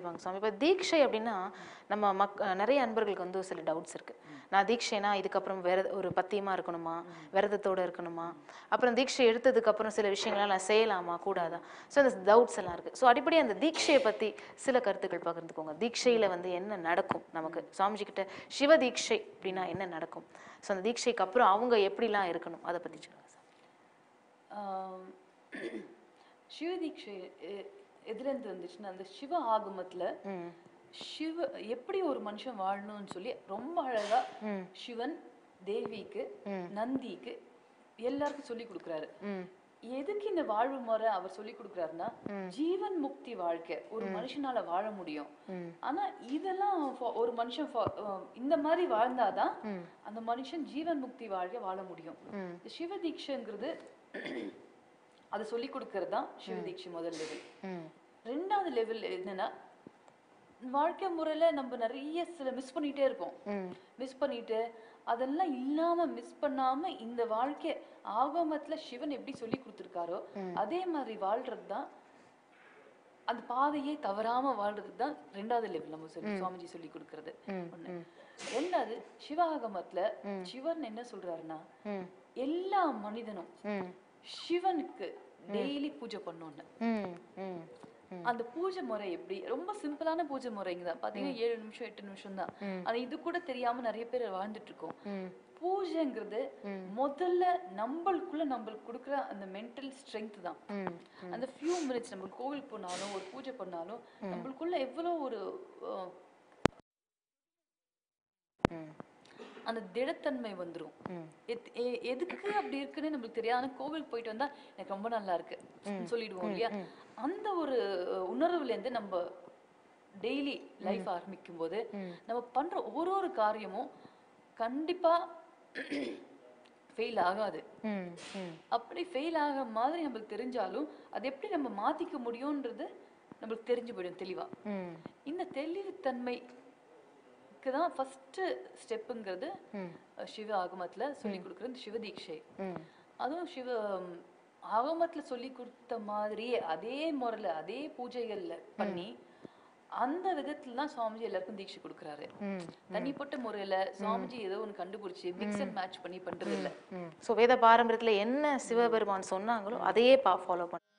கண்டிப்பாங்க சுவாமி இப்போ தீட்சை அப்படின்னா நம்ம மக் நிறைய அன்பர்களுக்கு வந்து சில டவுட்ஸ் இருக்கு நான் தீட்சைனா இதுக்கப்புறம் வேற ஒரு பத்தியமா இருக்கணுமா விரதத்தோட இருக்கணுமா அப்புறம் தீட்சை எடுத்ததுக்கு அப்புறம் சில விஷயங்கள்லாம் நான் செய்யலாமா கூடாதா ஸோ அந்த டவுட்ஸ் எல்லாம் இருக்கு ஸோ அடிப்படை அந்த தீட்சையை பத்தி சில கருத்துக்கள் பகிர்ந்துக்கோங்க தீட்சையில வந்து என்ன நடக்கும் நமக்கு சுவாமிஜி கிட்ட சிவ தீட்சை அப்படின்னா என்ன நடக்கும் ஸோ அந்த தீட்சைக்கு அப்புறம் அவங்க எப்படிலாம் இருக்கணும் அதை பத்தி சொல்லுங்க சார் ஆம், சிவதீட்சை எ- எதுலேருந்து வந்துச்சுன்னா அந்த சிவ ஆகமத்துல ம் சிவ எப்படி ஒரு மனுஷன் வாழணும்னு சொல்லி ரொம்ப அழகா ம் சிவன் தேவிக்கு நந்திக்கு எல்லாருக்கும் சொல்லி கொடுக்குறாரு ம் எதுக்கு இந்த வாழ்வு முறை அவர் சொல்லி கொடுக்குறாருன்னா ஜீவன் முக்தி வாழ்க்கை ஒரு மனுஷனால வாழ முடியும் ம். ஆனா இதெல்லாம் for- ஒரு மனுஷன் for- அஹ் இந்த மாதிரி வாழ்ந்தாதான் அந்த மனுஷன் ஜீவன் முக்தி வாழ்க்கை வாழ முடியும் ம். இந்த சிவ தீட்சைங்கிறது அதை சொல்லி கொடுக்கறது தான் சிவ தீட்சை முதல் லெவல் ம் ரெண்டாவது லெவல் என்னன்னா வாழ்க்கை முறையில நம்ம நிறைய சில மிஸ் பண்ணிட்டே இருப்போம் ம் மிஸ் பண்ணிட்டு அதெல்லாம் இல்லாம மிஸ் பண்ணாம இந்த வாழ்க்கை ஆகமத்துல சிவன் எப்படி சொல்லி கொடுத்துருக்காரோ அதே மாதிரி வாழ்றது தான் அந்த பாதையே தவறாம வாழ்றது தான் ரெண்டாவது லெவல் நம்ம சொல்லி சுவாமிஜி சொல்லி கொடுக்கறது ஒண்ணு ரெண்டாவது சிவாகமத்துல சிவன் என்ன சொல்றாருன்னா ம் எல்லா மனிதனும் ம் சிவனுக்கு டெய்லி பூஜை பண்ணணும்னு ம் ம் அந்த பூஜை முறை எப்படி ரொம்ப சிம்பிளான பூஜை முறைங்க தான் பாத்தீங்கன்னா ஏழு நிமிஷம் எட்டு நிமிஷம் தான் ஆனா இது கூட தெரியாம நிறைய பேர் வாழ்ந்துட்டு இருக்கோம் ம் பூஜைங்கிறது முதல்ல நம்மளுக்குள்ள நம்மளுக்கு கொடுக்குற அந்த மென்டல் ஸ்ட்ரென்த் தான் ம் அந்த ஃபியூ மினிட்ஸ் நம்ம கோவில் போனாலும் ஒரு பூஜை பண்ணாலும் நம்மளுக்குள்ள எவ்வளோ ஒரு அஹ், ம் அந்த திடத்தன்மை வந்துரும் ம். எத்- எ- எதுக்கு அப்படி இருக்குன்னு நம்மளுக்கு தெரியாது ஆனா கோவில் போயிட்டு வந்தா எனக்கு ரொம்ப நல்லா இருக்கு சொல்லிடுவோம் இல்லையா அந்த ஒரு அஹ், உணர்வுல இருந்து நம்ம டெய்லி லைஃப் ஆரம்பிக்கும் போது நம்ம பண்ற ஒரு ஒரு காரியமும் கண்டிப்பா ஃபெயில் ஆகாது ம் ம் அப்படி ஃபெயில் ஆக மாதிரி நம்மளுக்கு தெரிஞ்சாலும் அது எப்படி நம்ம மாத்திக்க முடியும்ன்றது நம்மளுக்கு தெரிஞ்சு போயிடும் தெளிவா ம் இந்த தெளிவுத்தன்மைக்கு தான் ஃபர்ஸ்ட் ஸ்டெப்புங்கிறது சிவ ஆகமத்துல சொல்லி கொடுக்குற இந்த சிவ தீட்சை ம் அதுவும் சிவ ம், ஆகமத்துல சொல்லி கொடுத்த மாதிரியே அதே முறையில அதே பூஜைகள்ல பண்ணி அந்த விதத்துல தான் சுவாமிஜி எல்லாருக்கும் தீட்சை கொடுக்குறாரு ம் தனிப்பட்ட முறையில சுவாமிஜி ஏதோ ஒண்ணு கண்டுபிடிச்சு மிக்ஸ் அண்ட் மேட்ச் பண்ணி பண்றது இல்ல ம் ஸோ வேத பாரம்பரியத்தில் என்ன சிவபெருமான் சொன்னாங்களோ அதையே பா ஃபாலோ பண்ண